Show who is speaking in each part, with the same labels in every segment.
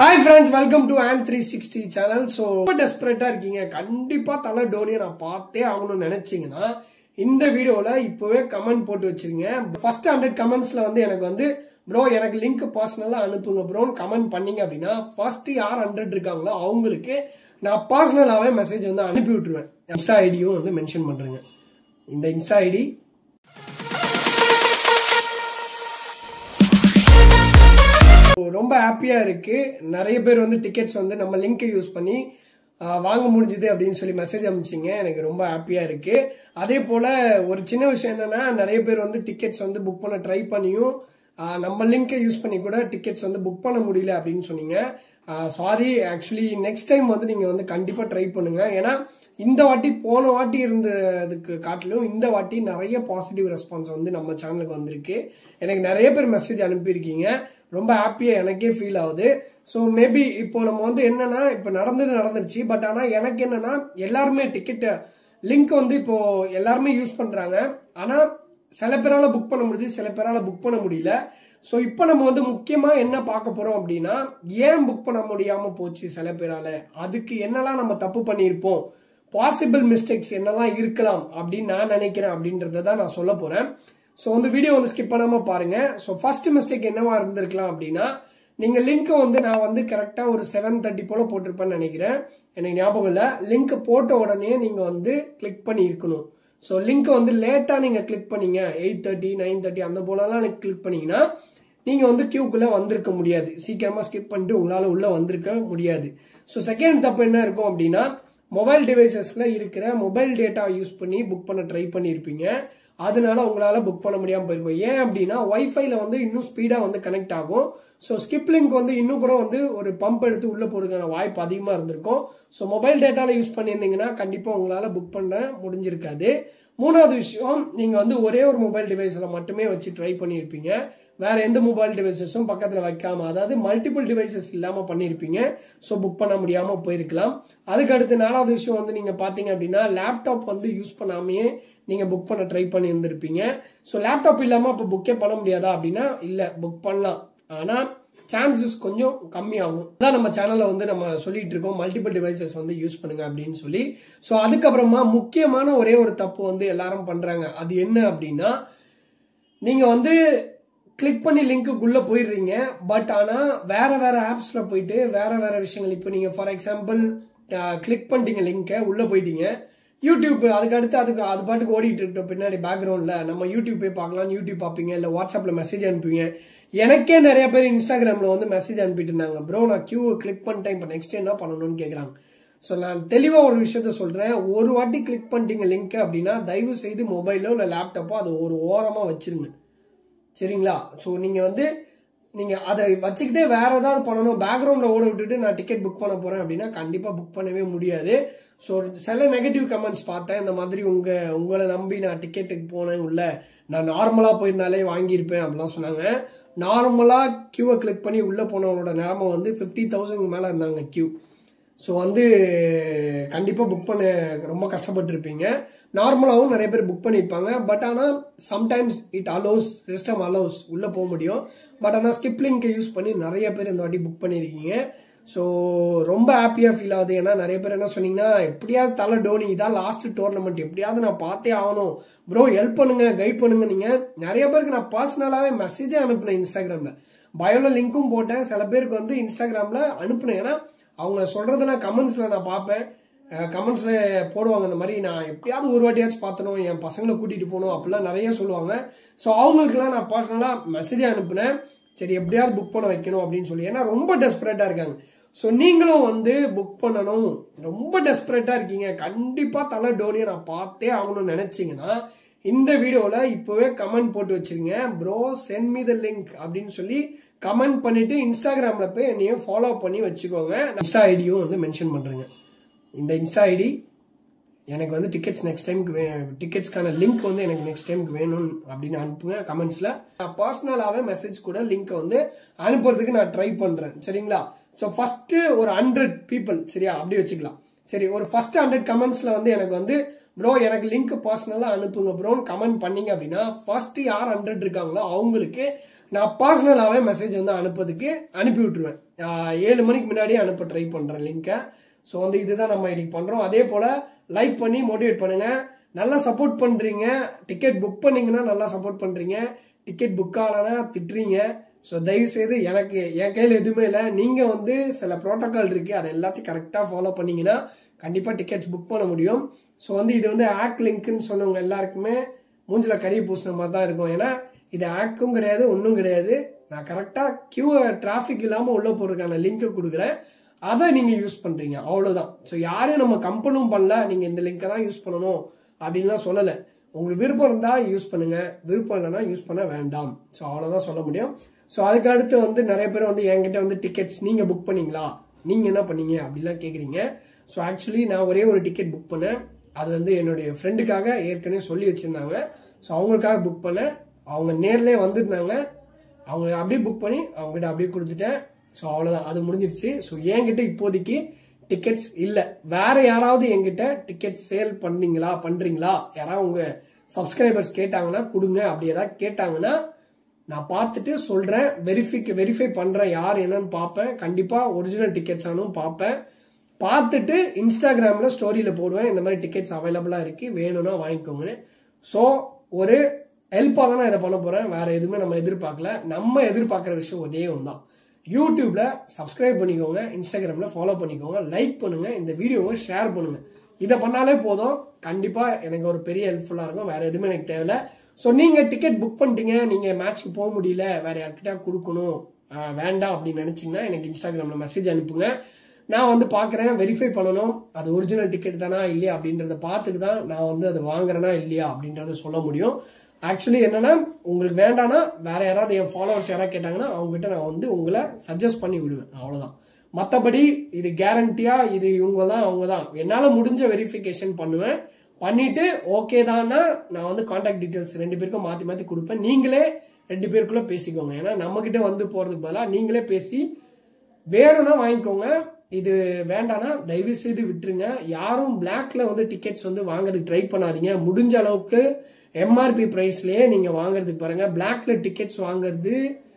Speaker 1: hi friends welcome to on three sixty channel so ரொம்ப டெஸ்பரேட்டா இருக்கீங்க கண்டிப்பா தலை டோனியை நான் பார்த்தே ஆகணும்னு நினைச்சீங்கன்னா இந்த வீடியோல இப்பவே கமெண்ட் போட்டு வச்சிருங்க ஃபர்ஸ்ட் ஹண்ட்ரட் கமெண்ட்ஸ்ல வந்து எனக்கு வந்து ப்ரோ எனக்கு லிங்க் பர்சனலா அனுப்புங்க ப்ரோன்னு கமெண்ட் பண்ணீங்க அப்படின்னா ஃபர்ஸ்ட் யார் ஹண்ட்ரட் இருக்காங்களோ அவங்களுக்கு நான் பர்சனலாவே மெசேஜ் வந்து அனுப்பி விட்டுருவேன் இன்ஸ்டா ஐடியும் வந்து மென்ஷன் பண்றேங்க இந்த இன்ஸ்டா ஐடி ரொம்ப ஹாப்பியா இருக்கு நிறைய பேர் வந்து டிக்கெட்ஸ் வந்து நம்ம லிங்கை யூஸ் பண்ணி ஆஹ், வாங்க முடிஞ்சுது அப்படின்னு சொல்லி மெசேஜ் அனுப்பிச்சிங்க எனக்கு ரொம்ப ஹாப்பியா இருக்கு அதே போல ஒரு சின்ன விஷயம் என்னன்னா நிறைய பேர் வந்து டிக்கெட்ஸ் வந்து புக் பண்ண ட்ரை பண்ணியும் ஆஹ், நம்ம லிங்கை யூஸ் பண்ணி கூட டிக்கெட்ஸ் வந்து புக் பண்ண முடியல அப்படின்னு சொன்னீங்க சாரி ஆக்சுவலி நெக்ஸ்ட் டைம் வந்து நீங்க வந்து கண்டிப்பா ட்ரை பண்ணுங்க ஏன்னா இந்த வாட்டி போன வாட்டி இருந்ததுக்கு காட்டிலும் இந்த வாட்டி நிறைய பாசிட்டிவ் ரெஸ்பான்ஸ் வந்து நம்ம சேனலுக்கு வந்திருக்கு எனக்கு நிறைய பேர் மெசேஜ் அனுப்பியிருக்கீங்க ரொம்ப ஹாப்பியா எனக்கே ஃபீல் ஆகுது ஸோ மேபி இப்போ நம்ம வந்து என்னன்னா இப்போ நடந்தது நடந்துருச்சு பட் ஆனா எனக்கு என்னன்னா எல்லாருமே டிக்கெட் லிங்க் வந்து இப்போ எல்லாருமே யூஸ் பண்றாங்க ஆனா சில பேரால புக் பண்ண முடியுது சில பேரால புக் பண்ண முடியல ஸோ இப்போ நம்ம வந்து முக்கியமா என்ன பார்க்க போறோம் அப்படின்னா ஏன் புக் பண்ண முடியாம போச்சு சில பேரால அதுக்கு என்னெல்லாம் நம்ம தப்பு பண்ணியிருப்போம் பாசிபிள் மிஸ்டேக்ஸ் என்னெல்லாம் இருக்கலாம் அப்படின்னு நான் நினைக்கிறேன் அப்படின்றத தான் நான் சொல்ல போறேன் ஸோ வந்து வீடியோ வந்து ஸ்கிப் பண்ணாம பாருங்க ஸோ ஃபர்ஸ்ட் மிஸ்டேக் என்னவா இருந்திருக்கலாம் அப்படின்னா நீங்க லிங்க் வந்து நான் வந்து கரெக்டா ஒரு செவன் தேர்ட்டி போல போட்டிருப்பேன்னு நினைக்கிறேன் எனக்கு ஞாபகம் இல்லை லிங்க் போட்ட உடனே நீங்க வந்து கிளிக் பண்ணி இருக்கணும் ஸோ லிங்க் வந்து லேட்டா நீங்க கிளிக் பண்ணீங்க எயிட் தேர்ட்டி நைன் தேர்ட்டி அந்த போலலாம் கிளிக் பண்ணீங்கன்னா நீங்க வந்து கியூக்குள்ள வந்திருக்க முடியாது சீக்கிரமா ஸ்கிப் பண்ணிட்டு உங்களால உள்ள வந்திருக்க முடியாது ஸோ செகண்ட் தப்பு என்ன இருக்கும் அப்படின்னா மொபைல் டிவைசஸ்ல இருக்கிற மொபைல் டேட்டா யூஸ் பண்ணி புக் பண்ண ட்ரை பண்ணியிருப்பீங்க அதனால உங்களால புக் பண்ண முடியாம போயிருக்கும் ஏன் அப்படின்னா வைஃபைல வந்து இன்னும் ஸ்பீடா வந்து கனெக்ட் ஆகும் ஸோ ஸ்கிப் லிங்க் வந்து இன்னும் கூட வந்து ஒரு பம்ப் எடுத்து உள்ள போறதுக்கான வாய்ப்பு அதிகமா இருந்திருக்கும் ஸோ மொபைல் டேட்டால யூஸ் பண்ணியிருந்தீங்கன்னா கண்டிப்பா உங்களால புக் பண்ண முடிஞ்சிருக்காது மூணாவது விஷயம் நீங்க வந்து ஒரே ஒரு மொபைல் டிவைஸ்ல மட்டுமே வச்சு ட்ரை பண்ணியிருப்பீங்க வேற எந்த மொபைல் டிவைசஸும் பக்கத்துல வைக்காம அதாவது மல்டிபிள் டிவைசஸ் இல்லாம பண்ணியிருப்பீங்க ஸோ புக் பண்ண முடியாம போயிருக்கலாம் அதுக்கு அடுத்து நாலாவது விஷயம் வந்து நீங்க பாத்தீங்க அப்படின்னா லேப்டாப் வந்து யூஸ் பண்ணாமையே நீங்க புக் பண்ண ட்ரை பண்ணி இருந்திருப்பீங்க ஸோ லேப்டாப் இல்லாம அப்போ புக்கே பண்ண முடியாதா அப்படின்னா இல்ல புக் பண்ணலாம் ஆனா சான்சஸ் கொஞ்சம் கம்மியாகும் அதான் நம்ம சேனல்ல வந்து நம்ம சொல்லிட்டு இருக்கோம் மல்டிபிள் டிவைசஸ் வந்து யூஸ் பண்ணுங்க அப்படின்னு சொல்லி ஸோ அதுக்கப்புறமா முக்கியமான ஒரே ஒரு தப்பு வந்து எல்லாரும் பண்றாங்க அது என்ன அப்படின்னா நீங்க வந்து கிளிக் பண்ணி லிங்க்குள்ள போயிடுறீங்க பட் ஆனா வேற வேற ஆப்ஸ்ல போயிட்டு வேற வேற விஷயங்கள் இப்போ நீங்க ஃபார் எக்ஸாம்பிள் கிளிக் பண்ணிட்டீங்க லிங்கை உள்ள போயிட்டீங்க யூடியூப் அதுக்கு அடுத்து அதுக்கு அது பாட்டுக்கு ஓடிட்டு இருக்கட்டும் பின்னாடி பேக்ரவுண்ட்ல நம்ம யூடியூப் போய் பார்க்கலாம் யூடியூப் பார்ப்பீங்க இல்ல வாட்ஸ்அப்ல மெசேஜ் அனுப்புவீங்க எனக்கே நிறைய பேர் இன்ஸ்டாகிராம்ல வந்து மெசேஜ் அனுப்பிட்டு இருந்தாங்க ப்ரோ நான் கியூ கிளிக் பண்ணிட்டேன் இப்போ நெக்ஸ்ட் என்ன பண்ணணும்னு கேக்குறாங்க ஸோ நான் தெளிவாக ஒரு விஷயத்த சொல்றேன் ஒரு வாட்டி கிளிக் பண்ணிட்டீங்க லிங்க் அப்படின்னா தயவு செய்து மொபைலோ இல்லை லேப்டாப்போ அதை ஒரு ஓரமா வச்சிருங்க சரிங்களா ஸோ நீங்க வந்து நீங்க அதை வச்சுக்கிட்டே வேற ஏதாவது பண்ணணும் பேக்ரவுண்ட்ல ஓட விட்டுட்டு நான் டிக்கெட் புக் பண்ண போறேன் அப்படின்னா கண்டிப்பா புக் பண்ணவே முடியாது ஸோ சில நெகட்டிவ் கமெண்ட்ஸ் பார்த்தேன் இந்த மாதிரி உங்க உங்களை நம்பி நான் டிக்கெட்டுக்கு போனேன் உள்ள நான் நார்மலா போயிருந்தாலே வாங்கியிருப்பேன் அப்படிலாம் சொன்னாங்க நார்மலா கியூவை கிளிக் பண்ணி உள்ள போனவனோட நிலைமை வந்து ஃபிஃப்டி தௌசண்ட் மேல இருந்தாங்க கியூ ஸோ வந்து கண்டிப்பாக புக் பண்ண ரொம்ப கஷ்டப்பட்டிருப்பீங்க நார்மலாகவும் நிறைய பேர் புக் பண்ணியிருப்பாங்க பட் ஆனால் sometimes it allows system allows உள்ளே போக முடியும் பட் ஆனால் ஸ்கிப் லிங்கை யூஸ் பண்ணி நிறைய பேர் இந்த வாட்டி புக் பண்ணியிருக்கீங்க ஸோ ரொம்ப ஹாப்பியாக ஃபீல் ஆகுது ஏன்னா நிறைய பேர் என்ன சொன்னீங்கன்னா எப்படியாவது தலை டோனி இதான் லாஸ்ட் டோர்னமெண்ட் எப்படியாவது நான் பார்த்தே ஆகணும் ப்ரோ ஹெல்ப் பண்ணுங்க கைட் பண்ணுங்க நீங்கள் நிறைய பேருக்கு நான் பர்சனலாகவே மெசேஜே அனுப்புனேன் இன்ஸ்டாகிராமில் பயோல லிங்க்கும் போட்டேன் சில பேருக்கு வந்து இன்ஸ்டாகிராமில் அனுப்புனேன் ஏன்னா அவங்க சொல்றதெல்லாம் கமெண்ட்ஸ்ல நான் பார்ப்பேன் கமெண்ட்ஸ்ல போடுவாங்க இந்த மாதிரி நான் எப்படியாவது ஒரு வாட்டியாச்சும் பார்த்தணும் என் பசங்களை கூட்டிட்டு போகணும் அப்படிலாம் நிறைய சொல்லுவாங்க ஸோ அவங்களுக்குலாம் நான் பர்சனலா மெசேஜ் அனுப்புனேன் சரி எப்படியாவது புக் பண்ண வைக்கணும் அப்படின்னு சொல்லி ஏன்னா ரொம்ப டெஸ்பரேட்டா இருக்காங்க ஸோ நீங்களும் வந்து புக் பண்ணணும் ரொம்ப டெஸ்பரேட்டா இருக்கீங்க கண்டிப்பா தலை டோனியை நான் பார்த்தே ஆகணும்னு நினைச்சீங்கன்னா இந்த வீடியோல இப்பவே கமெண்ட் போட்டு வச்சிருங்க bro send me the link அப்படின்னு சொல்லி கமெண்ட் பண்ணிட்டு இன்ஸ்டாகிராம்ல போய் என்னையும் ஃபாலோ பண்ணி வச்சுக்கோங்க இன்ஸ்டா ஐடியும் வந்து மென்ஷன் பண்றேங்க இந்த இன்ஸ்டா ஐடி எனக்கு வந்து டிக்கெட்ஸ் நெக்ஸ்ட் டைமுக்கு டிக்கெட்ஸ்க்கான லிங்க் வந்து எனக்கு நெக்ஸ்ட் டைமுக்கு வேணும் அப்படின்னு அனுப்புங்க கமெண்ட்ஸ்ல நான் பர்சனலாவே மெசேஜ் கூட லிங்க் வந்து அனுப்புறதுக்கு நான் ட்ரை பண்றேன் சரிங்களா ஸோ ஃபர்ஸ்ட் ஒரு ஹண்ட்ரட் பீப்புள் சரியா அப்படி வச்சுக்கலாம் சரி ஒரு ஃபர்ஸ்ட் ஹண்ட்ரட் கமெண்ட்ஸ்ல வந்து எனக்கு வந்து ப்ரோ எனக்கு லிங்க் பர்சனலா அனுப்புங்க ப்ரோன்னு கமெண்ட் பண்ணீங்க அப்படின்னா ஃபர்ஸ்ட் யார் ஹண்ட்ரட் இருக்காங்களோ அவங்களுக்கு நான் பர்சனலாகவே மெசேஜ் வந்து அனுப்புறதுக்கு அனுப்பி விட்டுருவேன் ஆஹ் ஏழு மணிக்கு முன்னாடியே அனுப்ப ட்ரை பண்ணுறேன் லிங்கை ஸோ வந்து இதுதான் நம்ம இன்னைக்கு பண்ணுறோம் அதே போல் லைக் பண்ணி மோட்டிவேட் பண்ணுங்க நல்லா சப்போர்ட் பண்ணுறீங்க டிக்கெட் புக் பண்ணீங்கன்னா நல்லா சப்போர்ட் பண்ணுறீங்க டிக்கெட் புக் ஆகலைன்னா திட்டுறீங்க ஸோ தயவு செய்து எனக்கு என் கையில் எதுவுமே இல்லை நீங்கள் வந்து சில ப்ரோட்டோகால் இருக்குது அதை எல்லாத்தையும் கரெக்டாக ஃபாலோ பண்ணீங்கன்னா கண்டிப்பாக டிக்கெட்ஸ் புக் பண்ண முடியும் ஸோ வந்து இது வந்து ஆக் லிங்க்னு சொன்னவங்க எல்லாருக்குமே மூஞ்சில கறி பூசின மாதிரி தான் இருக்கும் ஏன்னா இது ஆக்கும் கிடையாது ஒன்றும் கிடையாது நான் கரெக்டாக கியூ டிராஃபிக் இல்லாமல் உள்ளே போகிறதுக்கான லிங்க்கை கொடுக்குறேன் அதை நீங்கள் யூஸ் பண்ணுறீங்க அவ்வளோதான் ஸோ யாரையும் நம்ம கம்பலும் பண்ணல நீங்கள் இந்த லிங்கை தான் யூஸ் பண்ணணும் அப்படின்லாம் சொல்லலை உங்களுக்கு விருப்பம் இருந்தால் யூஸ் பண்ணுங்க விருப்பம் இல்லைன்னா யூஸ் பண்ண வேண்டாம் ஸோ அவ்வளோதான் சொல்ல முடியும் ஸோ அதுக்கு அடுத்து வந்து நிறைய பேர் வந்து என்கிட்ட வந்து டிக்கெட்ஸ் நீங்கள் புக் பண்ணீங்களா நீங்கள் என்ன பண்ணீங்க அப்படிலாம் கேட்குறீங்க ஸோ ஆக்சுவலி நான் ஒரே ஒரு டிக்கெட் புக் பண்ணேன் அது வந்து என்னுடைய ஃப்ரெண்டுக்காக ஏற்கனவே சொல்லி வச்சுருந்தாங்க ஸோ அவங்களுக்காக புக் பண்ணேன் அவங்க நேர்லேயே வந்திருந்தாங்க அவங்க அப்படியே புக் பண்ணி அவங்ககிட்ட அப்படியே கொடுத்துட்டேன் ஸோ அவ்வளோதான் அது முடிஞ்சிருச்சு ஸோ என்கிட்ட இப்போதைக்கு டிக்கெட்ஸ் இல்லை வேற யாராவது என்கிட்ட டிக்கெட் சேல் பண்ணீங்களா பண்றீங்களா யாராவது உங்க சப்ஸ்கிரைபர்ஸ் கேட்டாங்கன்னா கொடுங்க அப்படி ஏதாவது கேட்டாங்கன்னா நான் பார்த்துட்டு சொல்றேன் வெரிஃபிக் வெரிஃபை பண்றேன் யார் என்னன்னு பார்ப்பேன் கண்டிப்பா ஒரிஜினல் டிக்கெட்ஸ் ஆனும் பார்ப்பேன் பார்த்துட்டு இன்ஸ்டாகிராம்ல ஸ்டோரியில போடுவேன் இந்த மாதிரி டிக்கெட்ஸ் அவைலபிளா இருக்கு வேணும்னா வாங்கிக்கோங்க ஸோ ஒரு ஹெல்ப்பாக தான் நான் இதை பண்ண போறேன் வேற எதுவுமே நம்ம எதிர்பார்க்கல நம்ம எதிர்பார்க்குற விஷயம் ஒரே ஒன்று தான் யூடியூப்ல சப்ஸ்கிரைப் பண்ணிக்கோங்க இன்ஸ்டாகிராம்ல ஃபாலோ பண்ணிக்கோங்க லைக் பண்ணுங்க இந்த வீடியோவை ஷேர் பண்ணுங்க இதை பண்ணாலே போதும் கண்டிப்பா எனக்கு ஒரு பெரிய ஹெல்ப்ஃபுல்லா இருக்கும் வேற எதுவுமே எனக்கு தேவையில்ல ஸோ நீங்க டிக்கெட் புக் பண்ணிட்டீங்க நீங்க மேட்ச்க்கு போக முடியல வேற யார்கிட்ட கொடுக்கணும் ஆஹ் வேண்டாம் அப்படின்னு நினைச்சீங்கன்னா எனக்கு இன்ஸ்டாகிராம்ல மெசேஜ் அனுப்புங்க நான் வந்து பார்க்குறேன் வெரிஃபை பண்ணணும் அது ஒரிஜினல் டிக்கெட் தானா இல்லையா அப்படின்றத பார்த்துட்டு தான் நான் வந்து அதை வாங்குறேனா இல்லையா அப்படின்றத சொல்ல முடியும் ஆக்சுவலி என்னன்னா உங்களுக்கு வேண்டாம்னா வேற யாராவது என் ஃபாலோவர்ஸ் யாராவது கேட்டாங்கன்னா அவங்க கிட்ட நான் வந்து உங்களை சஜஸ்ட் பண்ணி விடுவேன் அவ்வளவுதான் மற்றபடி இது கேரண்டியா இது இவங்க தான் அவங்க தான் என்னால் முடிஞ்ச வெரிஃபிகேஷன் பண்ணுவேன் பண்ணிட்டு ஓகே தான்னா நான் வந்து கான்டாக்ட் டீட்டெயில்ஸ் ரெண்டு பேருக்கும் மாற்றி மாற்றி கொடுப்பேன் நீங்களே ரெண்டு பேருக்குள்ள பேசிக்கோங்க ஏன்னா நம்ம கிட்ட வந்து போறதுக்கு பதிலாக நீங்களே பேசி வேணும்னா வாங்கிக்கோங்க இது வேண்டாம்னா தயவு செய்து விட்டுருங்க யாரும் பிளாக்ல வந்து டிக்கெட்ஸ் வந்து வாங்குறதுக்கு ட்ரை பண்ணாதீங்க முடிஞ்ச அளவுக்கு எம்ஆர்பி பிரைஸ்லயே நீங்க வாங்குறதுக்கு பாருங்க பிளாக்ல டிக்கெட்ஸ் வாங்குறது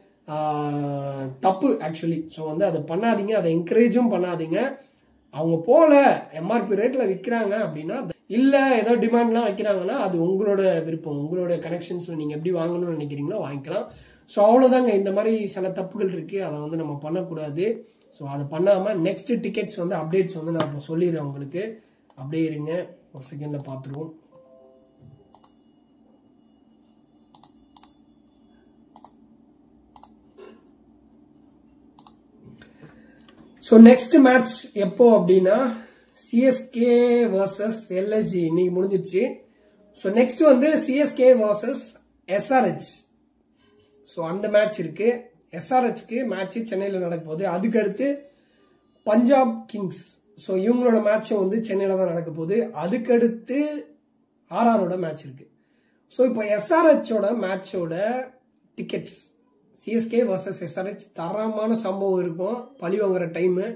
Speaker 1: ஆஹ், தப்பு ஆக்சுவலி ஸோ வந்து அதை பண்ணாதீங்க அதை என்கரேஜும் பண்ணாதீங்க அவங்க போல எம்ஆர்பி ரேட்ல விற்கிறாங்க அப்படின்னா இல்ல ஏதோ டிமாண்ட்லாம் வைக்கிறாங்கன்னா அது உங்களோட விருப்பம் உங்களோட கனெக்ஷன்ஸ்ல நீங்க எப்படி வாங்கணும்னு நினைக்கிறீங்களோ வாங்கிக்கலாம் ஸோ அவ்வளவுதாங்க இந்த மாதிரி சில தப்புகள் இருக்கு அதை வந்து நம்ம பண்ணக்கூடாது ஸோ அதை பண்ணாம நெக்ஸ்ட் டிக்கெட்ஸ் வந்து அப்டேட்ஸ் வந்து நான் இப்போ சொல்லிடுறேன் உங்களுக்கு அப்படியே இருங்க ஒரு செகண்ட்ல பார்த்துருவோம் ஸோ நெக்ஸ்ட் மேட்ச் எப்போ அப்படின்னா சிஎஸ்கே வர்சஸ் எல்எஸ்ஜி இன்னைக்கு முடிஞ்சிருச்சு ஸோ நெக்ஸ்ட் வந்து சிஎஸ்கே வர்சஸ் எஸ்ஆர்ஹெச் ஸோ அந்த மேட்ச் இருக்கு எஸ்ஆர்ஹெச்க்கு மேட்ச் சென்னையில் நடக்க போகுது அதுக்கு அடுத்து பஞ்சாப் கிங்ஸ் ஸோ இவங்களோட மேட்சும் வந்து சென்னையில் தான் நடக்க போகுது அதுக்கடுத்து ஆர்ஆரோட மேட்ச் இருக்கு ஸோ இப்போ எஸ்ஆர்ஹெச்சோட மேட்சோட டிக்கெட்ஸ் சிஎஸ்கே வர்சஸ் எஸ்ஆர்ஹெச் தரமான சம்பவம் இருக்கும் பழி வாங்குற டைமு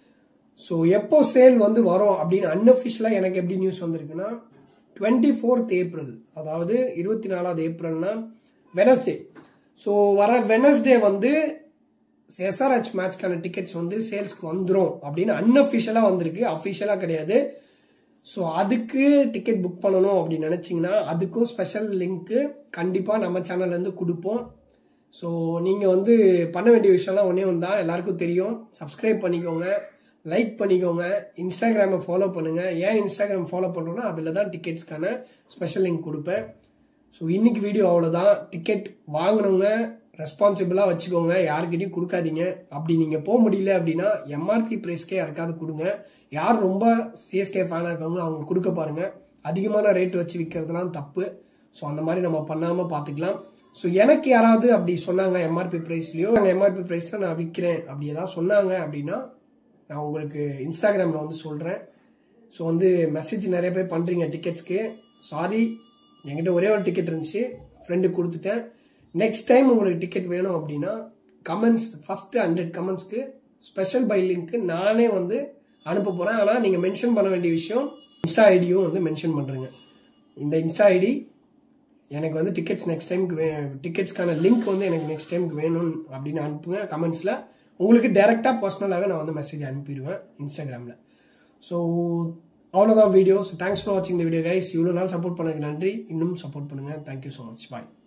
Speaker 1: ஸோ எப்போ சேல் வந்து வரும் அப்படின்னு அன்அஃபிஷியலாக எனக்கு எப்படி நியூஸ் வந்திருக்குன்னா டுவெண்ட்டி ஃபோர்த் ஏப்ரல் அதாவது இருபத்தி நாலாவது ஏப்ரல்னா வெனஸ்டே ஸோ வர வெனஸ்டே வந்து எஸ்ஆர்ஹெச் மேட்ச்க்கான டிக்கெட்ஸ் வந்து சேல்ஸ்க்கு வந்துடும் அப்படின்னு அன்அஃபிஷியலாக வந்திருக்கு அஃபிஷியலாக கிடையாது ஸோ அதுக்கு டிக்கெட் புக் பண்ணணும் அப்படின்னு நினச்சிங்கன்னா அதுக்கும் ஸ்பெஷல் லிங்க்கு கண்டிப்பாக நம்ம சேனல்லேருந்து கொடுப்போம் ஸோ நீங்கள் வந்து பண்ண வேண்டிய விஷயம்லாம் ஒன்றே ஒன்று தான் எல்லாருக்கும் தெரியும் சப்ஸ்கிரைப் பண்ணிக்கோங்க லைக் பண்ணிக்கோங்க இன்ஸ்டாகிராமை ஃபாலோ பண்ணுங்கள் ஏன் இன்ஸ்டாகிராம் ஃபாலோ பண்ணுறோன்னா அதில் தான் டிக்கெட்ஸ்க்கான ஸ்பெஷல் லிங்க் கொடுப்பேன் ஸோ இன்னைக்கு வீடியோ அவ்வளோதான் டிக்கெட் வாங்கினவங்க ரெஸ்பான்சிபிளாக வச்சுக்கோங்க யாருக்கிட்டையும் கொடுக்காதீங்க அப்படி நீங்கள் போக முடியல அப்படின்னா எம்ஆர்பி ப்ரைஸ்க்கே யாருக்காவது கொடுங்க யார் ரொம்ப சிஎஸ்கே ஃபேனாக இருக்காங்களோ அவங்க கொடுக்க பாருங்க அதிகமான ரேட் வச்சு விற்கிறதுலாம் தப்பு ஸோ அந்த மாதிரி நம்ம பண்ணாமல் பார்த்துக்கலாம் ஸோ எனக்கு யாராவது அப்படி சொன்னாங்க எம்ஆர்பி ப்ரைஸ்லையோ நாங்கள் எம்ஆர்பி ப்ரைஸில் நான் விற்கிறேன் அப்படி ஏதாவது சொன்னாங்க அப்படின்னா நான் உங்களுக்கு இன்ஸ்டாகிராமில் வந்து சொல்கிறேன் ஸோ வந்து மெசேஜ் நிறைய பேர் பண்ணுறீங்க டிக்கெட்ஸ்க்கு சாரி என்கிட்ட ஒரே ஒரு டிக்கெட் இருந்துச்சு ஃப்ரெண்டுக்கு கொடுத்துட்டேன் நெக்ஸ்ட் டைம் உங்களுக்கு டிக்கெட் வேணும் அப்படின்னா கமெண்ட்ஸ் ஃபர்ஸ்ட் ஹண்ட்ரட் கமெண்ட்ஸ்க்கு ஸ்பெஷல் பை லிங்க்கு நானே வந்து அனுப்ப போகிறேன் ஆனால் நீங்கள் மென்ஷன் பண்ண வேண்டிய விஷயம் இன்ஸ்டா ஐடியும் வந்து மென்ஷன் பண்ணுறேங்க இந்த இன்ஸ்டா ஐடி எனக்கு வந்து டிக்கெட்ஸ் நெக்ஸ்ட் டைமுக்கு வே டிக்கெட்ஸ்க்கான லிங்க் வந்து எனக்கு நெக்ஸ்ட் டைமுக்கு வேணும் அப்படின்னு அனுப்புங்க கமெண்ட்ஸில் உங்களுக்கு டேரெக்டாக பர்சனலாகவே நான் வந்து மெசேஜ் அனுப்பிடுவேன் இன்ஸ்டாகிராமில் ஸோ அவ்வளோதான் வீடியோஸ் தேங்க்ஸ் ஃபார் வாட்சிங் இந்த வீடியோ கைஸ் இவ்வளோ நாள் சப்போர்ட் பண்ணதுக்கு நன்றி இன்னும் சப்போர்ட் பண்ணுங்கள் தேங்க்யூ ஸோ மச் பாய்